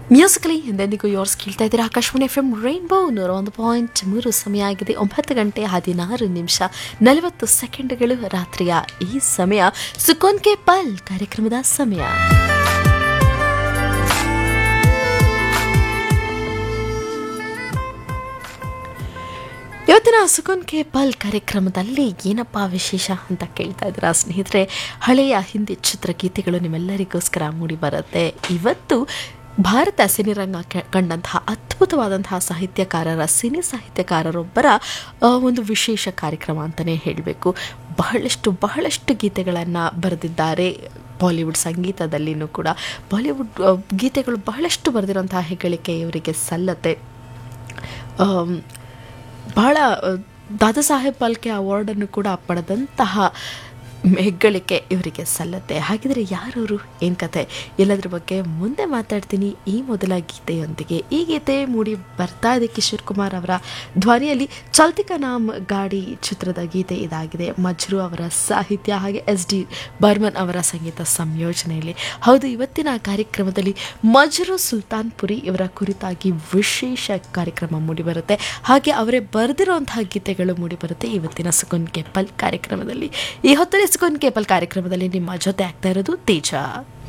musically ಎಂದೆಂದಿಗೂ yours ಕೇಳ್ತಾ ಇದ್ದೀರಾ ಆಕಾಶವಾಣಿ ಎಫ್ ಎಂ ರೈನ್ಬೋ ನೂರ ಒಂದು ಪಾಯಿಂಟ್ ಮೂರು ಸಮಯ ಆಗಿದೆ ಒಂಬತ್ತು ಗಂಟೆ ಹದಿನಾರು ನಿಮಿಷ ನಲವತ್ತು ಸೆಕೆಂಡ್ಗಳು ರಾತ್ರಿಯ ಈ ಸಮಯ ಸುಕೋನ್ ಕೆ ಪಲ್ ಕಾರ್ಯಕ್ರಮದ ಸಮಯ ಇವತ್ತಿನ ಸುಕುನ್ ಕೆ ಪಲ್ ಕಾರ್ಯಕ್ರಮದಲ್ಲಿ ಏನಪ್ಪ ವಿಶೇಷ ಅಂತ ಕೇಳ್ತಾ ಇದ್ದೀರಾ ಸ್ನೇಹಿತರೆ ಹಳೆಯ ಹಿಂದಿ ಚಿತ್ರಗೀತೆಗಳು ನಿಮ್ಮೆಲ್ಲರಿಗೋಸ್ಕರ ಮೂಡಿ ಬರುತ್ತೆ ಇವತ್ತು ಭಾರತ ಸಿನಿರಂಗ ಕೆ- ಕಂಡಂತಹ ಅದ್ಭುತವಾದಂತಹ ಸಾಹಿತ್ಯಕಾರರ ಸಿನಿ ಸಾಹಿತ್ಯಕಾರರೊಬ್ಬರ ಆ, ಒಂದು ವಿಶೇಷ ಕಾರ್ಯಕ್ರಮ ಅಂತಲೇ ಹೇಳಬೇಕು ಬಹಳಷ್ಟು ಬಹಳಷ್ಟು ಗೀತೆಗಳನ್ನು ಬರೆದಿದ್ದಾರೆ ಬಾಲಿವುಡ್ ಸಂಗೀತದಲ್ಲಿನೂ ಕೂಡ ಬಾಲಿವುಡ್ ಆ, ಗೀತೆಗಳು ಬಹಳಷ್ಟು ಬರೆದಿರುವಂತಹ ಹೆಗ್ಗಳಿಕೆ ಇವರಿಗೆ ಸಲ್ಲತ್ತೆ ಆಮ್, ಬಹಳ ಅಹ್, ದಾದಾ ಸಾಹೇಬ್ ಪಾಲ್ಕೆ ಅವಾರ್ಡನ್ನು ಕೂಡ ಪಡೆದಂತಹ ಹೆಗ್ಗಳಿಕೆ ಇವರಿಗೆ ಸಲ್ಲತ್ತೆ ಹಾಗಿದ್ರೆ ಯಾರವರು ಏನು ಕತೆ ಎಲ್ಲದ್ರ ಬಗ್ಗೆ ಮುಂದೆ ಮಾತಾಡ್ತೀನಿ ಈ ಮೊದಲ ಗೀತೆಯೊಂದಿಗೆ ಈ ಗೀತೆ ಮೂಡಿ ಬರ್ತಾ ಇದೆ ಕಿಶೋರ್ ಕುಮಾರ್ ಅವರ ಧ್ವನಿಯಲ್ಲಿ ಚಲ್ತಿಕ ನಾಮ್ ಗಾಡಿ ಚಿತ್ರದ ಗೀತೆ ಇದಾಗಿದೆ ಮಜ್ರು ಅವರ ಸಾಹಿತ್ಯ ಹಾಗೆ ಎಸ್ ಡಿ ಬರ್ಮನ್ ಅವರ ಸಂಗೀತ ಸಂಯೋಜನೆಯಲ್ಲಿ ಹೌದು ಇವತ್ತಿನ ಕಾರ್ಯಕ್ರಮದಲ್ಲಿ ಮಜ್ರು ಸುಲ್ತಾನ್ಪುರಿ ಇವರ ಕುರಿತಾಗಿ ವಿಶೇಷ ಕಾರ್ಯಕ್ರಮ ಮೂಡಿಬರುತ್ತೆ ಹಾಗೆ ಅವರೇ ಬರೆದಿರುವಂತಹ ಗೀತೆಗಳು ಮೂಡಿಬರುತ್ತೆ ಇವತ್ತಿನ ಸುಕುನ್ ಕೇಪಲ್ ಕಾರ್ಯಕ್ರಮದಲ್ಲಿ ಈ ಹೊತ್ತಲ್ಲಿ ಸುಕುನ್ ಕೇಪಲ್ ಕಾರ್ಯಕ್ರಮದಲ್ಲಿ ನಿಮ್ಮ ಜೊತೆ ಆಗ್ತಾ ಇರೋದು ತೇಜ